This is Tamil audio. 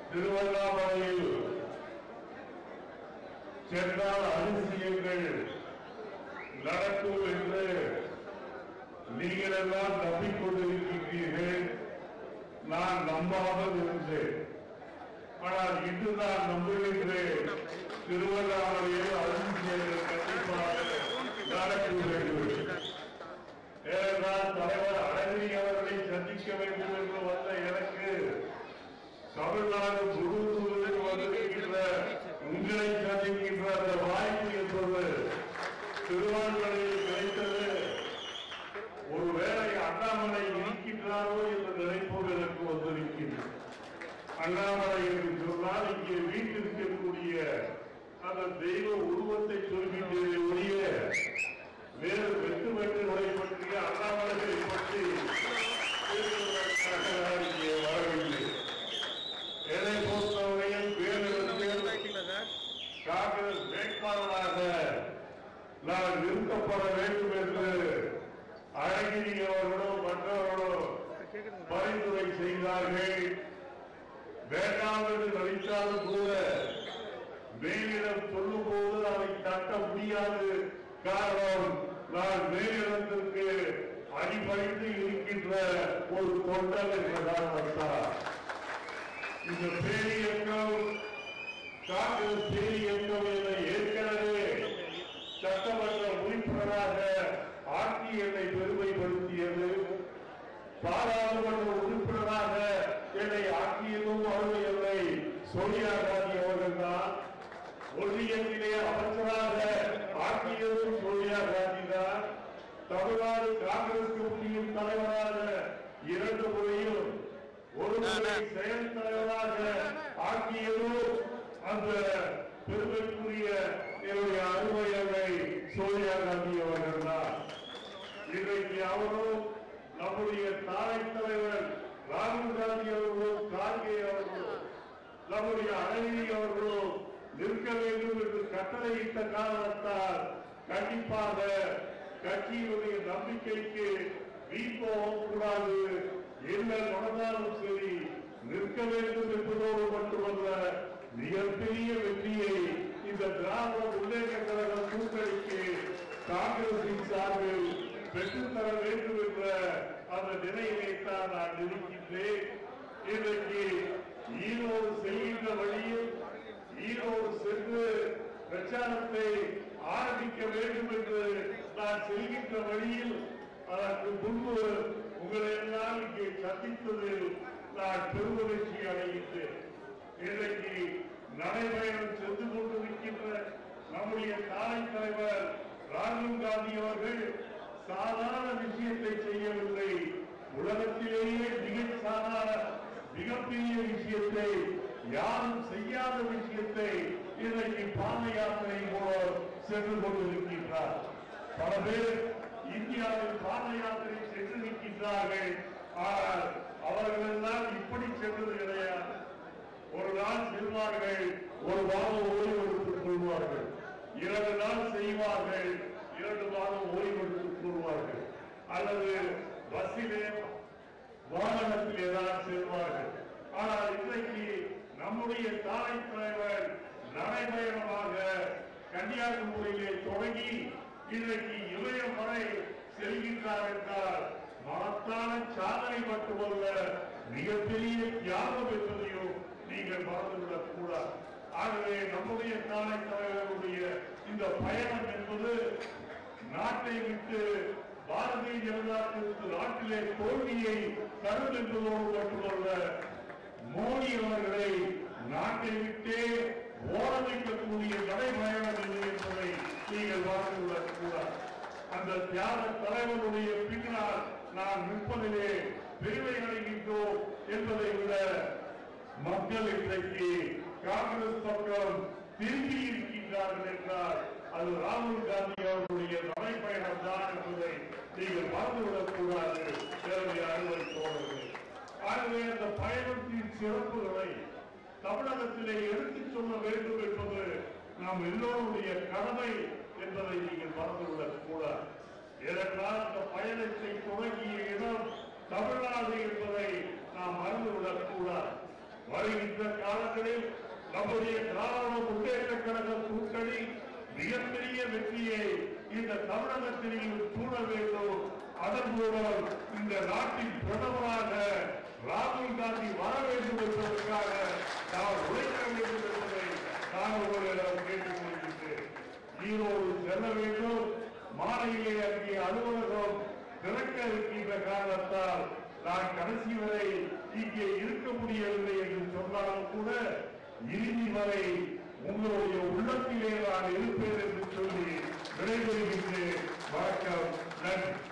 திருவண்ணாமலையில் சென்றால் அதிசயங்கள் நடக்கும் என்று நீங்கள் எல்லாம் நம்பிக்கொண்டிருக்கின்றீர்கள் நான் நம்பாமல் இருந்தேன் ஆனால் இன்று நான் நம்புகின்றேன் திருவண்ணாமலையில் அதிசயங்கள் கண்டிப்பாக நடக்கும் என்று ஏனென்றால் தலைவர் அழகிரி அவர்களை சந்திக்க வேண்டும் என்று வந்த எனக்கு தமிழ்நாடு முழுவதும் வந்திருக்கின்ற உங்களை சந்திக்கின்ற அந்த வாய்ப்பு என்பது திருவான்மலையில் கிடைத்தது ஒருவேளை அண்ணாமலை இருக்கின்றாரோ என்று நினைப்போது எனக்கு வந்திருக்கின்றது அண்ணாமலை என்று சொன்னால் இங்கே வீட்டிருக்கக்கூடிய அந்த தெய்வ உருவத்தை சொல்கின்றதை ஒழிய வேறு வெட்டு வெட்டுகளை பற்றிய அண்ணாமலைகளை பற்றி பேசுவதற்காக நான் இங்கே வரவில்லை என்னை பொறுத்தவரையில் வேறு காங்கிரஸ் வேட்பாளராக நான் நிறுத்தப்பட வேண்டும் என்று அழகிரி அவர்களோ மற்றவர்களோ பரிந்துரை செய்தார்கள் வேண்டாம் என்று நினைத்தாலும் கூட மேலிடம் சொல்லும் போது அதை தட்ட முடியாது காரணம் நான் மேலிடத்திற்கு அடிபணிந்து இருக்கின்ற ஒரு தொண்டல் என்ற காரணத்தால் இந்த பேரியக்கம் காங்கிரஸ் பேரியக்கம் என ஏற்கனவே சட்டமன்ற உறுப்பினராக ஆட்சி என்னை பெருமைப்படுத்தியது பாராளுமன்ற உறுப்பினராக என்னை ஆக்கியதும் அவர்கள் என்னை சோனியா காந்தி அவர்கள் தான் ஒன்றியத்திலே அமைச்சராக ஆக்கியதும் சோனியா காந்தி தான் தமிழ்நாடு காங்கிரஸ் கமிட்டியின் தலைவராக இரண்டு முறையும் ஒரு முறை செயல் தலைவராக ஆக்கியதும் அந்த பெருமைக்குரிய என்னுடைய அருமையவை சோனியா காந்தி அவர்கள் தான் இன்றைக்கு அவரும் நம்முடைய தாரை தலைவர் ராகுல் காந்தி அவர்களும் கார்கே அவர்களும் நம்முடைய அழகிரி அவர்களும் நிற்க வேண்டும் என்று கட்டளையிட்ட காரணத்தால் கண்டிப்பாக கட்சியினுடைய நம்பிக்கைக்கு வீப்போக கூடாது என்ன நடந்தாலும் சரி நிற்க வேண்டும் என்பதோடு மட்டுமல்ல மிகப்பெரிய வெற்றியை இந்த திராவிட முன்னேற்ற கழக கூட்டணிக்கு காங்கிரசின் சார்பில் பெற்றுத்தர வேண்டும் என்ற அந்த நிலையிலே தான் நான் இருக்கின்றேன் இன்றைக்கு ஈரோடு செல்கின்ற வழியில் ஈரோடு சென்று பிரச்சாரத்தை ஆரம்பிக்க வேண்டும் என்று நான் செல்கின்ற வழியில் அதற்கு முன்பு உங்களை எல்லாம் இங்கே சந்தித்ததில் நான் பெருமகிழ்ச்சி அடைகின்றேன் இன்றைக்கு நடைபயணம் சென்று கொண்டிருக்கின்ற நம்முடைய தாய் தலைவர் ராகுல் காந்தி அவர்கள் சாதாரண விஷயத்தை செய்யவில்லை உலகத்திலேயே மிக சாதாரண மிகப்பெரிய விஷயத்தை யாரும் செய்யாத விஷயத்தை இன்றைக்கு பாத யாத்திரை மூலம் சென்று கொண்டிருக்கின்றார் பல பேர் இந்தியாவில் பாத யாத்திரை சென்று நிற்கின்றார்கள் ஆனால் அவர்கள் எல்லாம் இப்படி சென்றது கிடையாது ஒரு நாள் செல்வார்கள் ஒரு மாதம் ஓய்வு எடுத்துக் கொள்வார்கள் இரண்டு நாள் செய்வார்கள் இரண்டு மாதம் ஓய்வு எடுத்துக் கொள்வார்கள் அல்லது பஸ்ஸிலே வாகனத்திலே தான் செல்வார்கள் ஆனால் இன்றைக்கு நம்முடைய தாய் தலைவர் நடைபயணமாக கன்னியாகுமரியிலே தொடங்கி இன்றைக்கு இமயம் வரை செல்கின்றார் என்றால் மகத்தான சாதனை மட்டுமல்ல மிகப்பெரிய தியாகம் என்பதையும் நீங்கள் மறந்துவிடக் கூடாது ஆகவே நம்முடைய தாய் தலைவருடைய இந்த பயணம் என்பது நாட்டை விட்டு பாரதிய ஜனதா கட்சி நாட்டிலே தோல்வியை தரும் என்பதோடு மட்டுமல்ல மோடி அவர்களை நாட்டை விட்டே ஓட வைக்கக்கூடிய நடைபயணம் இது என்பதை நீங்கள் வாழ்ந்துவிடக் கூடாது அந்த தியாக தலைவருடைய பின்னால் நாம் நிற்பதிலே பெருமை அடைகின்றோம் என்பதை விட மக்கள் இன்றைக்கு காங்கிரஸ் பக்கம் திரும்பி இருக்கின்றார்கள் என்றால் அது ராகுல் காந்தி அவர்களுடைய நடைப்பயணம் தான் என்பதை நீங்கள் மறந்துவிடக் கூடாது தேவைய அறுவடை தோழர்களே ஆகவே அந்த பயணத்தின் சிறப்புகளை தமிழகத்திலே எடுத்துச் சொல்ல வேண்டும் என்பது நாம் எல்லோருடைய கடமை என்பதை நீங்கள் மறந்துவிடக் கூடாது ஏனென்றால் இந்த பயணத்தை தொடங்கிய இடம் தமிழ்நாடு என்பதை நாம் மறந்துவிடக் கூடாது வருகின்ற காலங்களில் நம்முடைய திராவிட முன்னேற்ற கழக கூட்டணி மிகப்பெரிய வெற்றியை இந்த தமிழகத்தில் சூழ வேண்டும் அதன் மூலம் இந்த நாட்டின் பிரதமராக ராகுல் காந்தி வர வேண்டும் என்பதற்காக நாம் உழைக்க வேண்டும் என்பதை நான் உங்களிடம் கேட்டுக் கொள்கின்றேன் ஈரோடு செல்ல வேண்டும் மாலையிலே அங்கே அலுவலகம் திறக்க இருக்கின்ற காரணத்தால் நான் கடைசி வரை இங்கே இருக்க முடியவில்லை என்று சொன்னாலும் கூட இறுதி வரை உங்களுடைய உள்ளத்திலே நான் இருப்பேன் என்று சொல்லி விடைபெறுகின்றேன் வணக்கம் நன்றி